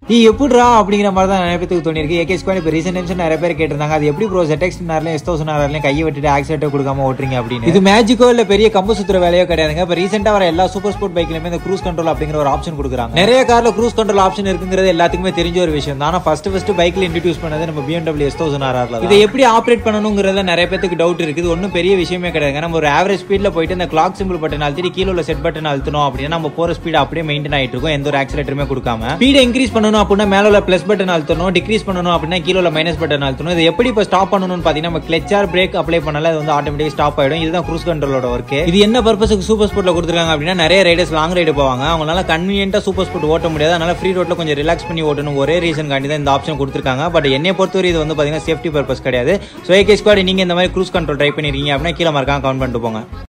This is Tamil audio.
நீ எப்படிரா அப்படிங்கிற மாதிரி தான் நிறைய பேருக்கு தோணிருக்கு ஏகே ஸ்கொயர் இப்போ ரீசெண்ட் டைம்ஸ் நிறைய பேர் கேட்டிருந்தாங்க அது எப்படி ப்ரோ ZX நேரில் எஸ் தௌசண்ட் நேரிலையும் கையை விட்டுட்டு ஆக்சிடென்ட் கொடுக்காம ஓட்டுறீங்க அப்படின்னு இது மேஜிக்கோ இல்ல பெரிய கம்பு சுத்துற வேலையோ கிடையாதுங்க இப்போ ரீசெண்டா வர எல்லா சூப்பர் ஸ்போர்ட் பைக்லயுமே இந்த க்ரூஸ் கண்ட்ரோல் அப்படிங்கிற ஒரு ஆப்ஷன் கொடுக்குறாங்க நிறைய கார்ல க்ரூஸ் கண்ட்ரோல் ஆப்ஷன் இருக்குங்கிறது எல்லாத்துக்குமே தெரிஞ்ச ஒரு விஷயம் தான் ஆனா ஃபர்ஸ்ட் ஃபர்ஸ்ட் பைக்ல இன்ட்ரடியூஸ் பண்ணது நம்ம BMW எஸ் தௌசண்ட் ஆர்ஆர்ல இதை எப்படி ஆப்ரேட் பண்ணணுங்கிறதுல நிறைய பேருக்கு டவுட் இருக்குது ஒன்றும் பெரிய விஷயமே கிடையாதுங்க நம்ம ஒரு ஆவரேஜ் ஸ்பீட்ல போயிட்டு இந்த கிளாக் சிம்பிள் பட்டன் அழுத்தி கீழே உள்ள செட் பட்டன் அழுத்தணும் அப்படின்னா நம்ம போற ஸ்பீட் அப்படியே மெயின்டைன் ஆயிட்டு இருக்கும் எந்த ஒரு ஆக்சிலேட்டருமே கொடுக்காம ஸ்பீட் இன்க்ரீஸ் பண்ணணும் அப்படின்னா மேல உள்ள பிளஸ் பட்டன் அழுத்தணும் டிக்ரீஸ் பண்ணணும் அப்படின்னா கீழே உள்ள மைனஸ் பட்டன் அழுத்தணும் இது எப்படி இப்போ ஸ்டாப் பண்ணணும்னு பாத்தீங்கன்னா நம்ம கிளச்சார் பிரேக் அப்ளை பண்ணால அது வந்து ஆட்டோமேட்டிக் ஸ்டாப் ஆயிடும் இதுதான் க்ரூஸ் கண்ட்ரோலோட ஒர்க் இது என்ன பர்பஸுக்கு சூப்பர் ஸ்போர்ட்ல கொடுத்துருக்காங்க அப்படின்னா நிறைய ரைடர்ஸ் லாங் ரைடு போவாங்க அவங்களால கன்வீனியன்ட்டா சூப்பர் ஸ்போர்ட் ஓட்ட முடியாது அதனால ஃப்ரீ ரோட்ல கொஞ்சம் ரிலாக்ஸ் பண்ணி ஓட்டணும் ஒரே ரீசன் காண்டி தான் இந்த ஆப்ஷன் கொடுத்துருக்காங்க பட் என்னை பொறுத்தவரை இது வந்து பாத்தீங்கன்னா சேஃப்டி பர்பஸ் கிடையாது ஸோ ஏகே ஸ்குவாட் நீங்க இந்த மாதிரி க்ரூஸ் கண்ட்ரோல் ட்ரை பண்ணிருக்கீங்க அப்படின்னா கீழே மறக்காம கவுண்ட் பண்ணிட்டு போங்க